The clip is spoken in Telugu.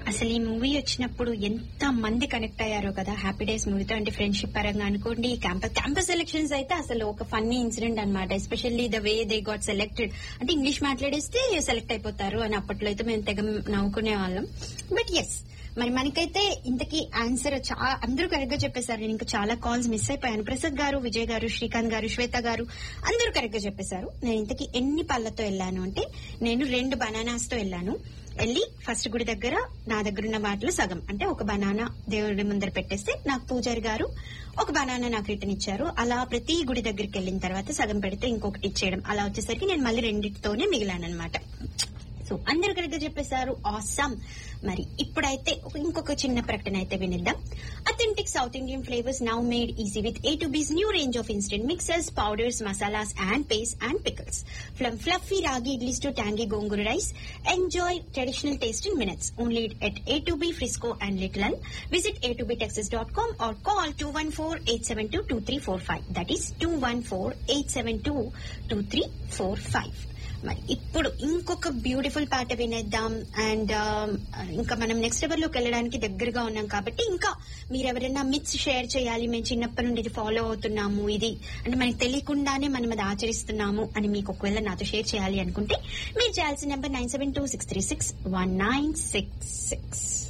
అసలు ఈ మూవీ వచ్చినప్పుడు ఎంత మంది కనెక్ట్ అయ్యారో కదా హ్యాపీ డేస్ మూవీతో అంటే ఫ్రెండ్షిప్ పరంగా అనుకోండి క్యాంపస్ క్యాంపస్ సెలక్షన్స్ అయితే అసలు ఒక ఫన్నీ ఇన్సిడెంట్ అనమాట especially the way they got selected అంటే ఇంగ్లీష్ మాట్లాడేస్తే సెలెక్ట్ అయిపోతారు అని అప్పట్లో అయితే మేము తెగ నవ్వుకునే వాళ్ళం బట్ ఎస్ మరి మనకైతే ఇంతకీ ఆన్సర్ చాలా అందరూ కరెక్ట్ గా చెప్పేశారు నేను ఇంకా చాలా కాల్స్ మిస్ అయిపోయాను ప్రసాద్ గారు విజయ్ గారు శ్రీకాంత్ గారు శ్వేత గారు అందరూ కరెక్ట్ గా చెప్పేశారు నేను ఇంతకీ ఎన్ని పళ్ళతో వెళ్ళాను అంటే నేను రెండు బనానాస్ తో వెళ్ళాను వెళ్ళి ఫస్ట్ గుడి దగ్గర నా దగ్గర ఉన్న వాటిలో సగం అంటే ఒక బనానా దేవుడి ముందర పెట్టేస్తే నాకు పూజారి గారు ఒక బనానా నాకు రిటర్న్ ఇచ్చారు అలా ప్రతి గుడి దగ్గరికి వెళ్ళిన తర్వాత సగం పెడితే ఇంకొకటి ఇచ్చేయడం అలా వచ్చేసరికి నేను మళ్ళీ రెండింటితోనే మిగిలానమాట సో అందరు కరెక్ట్ చెప్పేశారు ఆసమ్ మరి ఇప్పుడైతే ఒక- ఇంకొక చిన్న ప్రకటన అయితే వినిద్దాం authentic south Indian flavours now made easy with A two B's new range of instant mixers powders masalas and paste and pickles from fluffy ragi idlis to tangy gongura rice enjoy traditional taste in minutes only at A two B Frisco and Little visit A two B Texas dot com are call two one four eight seven two two three four five that is two one four eight seven two two three four five మరి ఇప్పుడు ఇంకొక బ్యూటిఫుల్ పాట వినేద్దాం అండ్ ఇంకా మనం నెక్స్ట్ ఎవర్ లోకి వెళ్ళడానికి దగ్గరగా ఉన్నాం కాబట్టి ఇంకా మీరు ఎవరైనా మిత్స్ షేర్ చేయాలి మేము చిన్నప్పటి నుండి ఇది ఫాలో అవుతున్నాము ఇది అంటే మనకి తెలియకుండానే మనం అది ఆచరిస్తున్నాము అని మీకు ఒకవేళ నాతో షేర్ చేయాలి అనుకుంటే మీరు చేయాల్సిన number nine seven two six three six one nine six six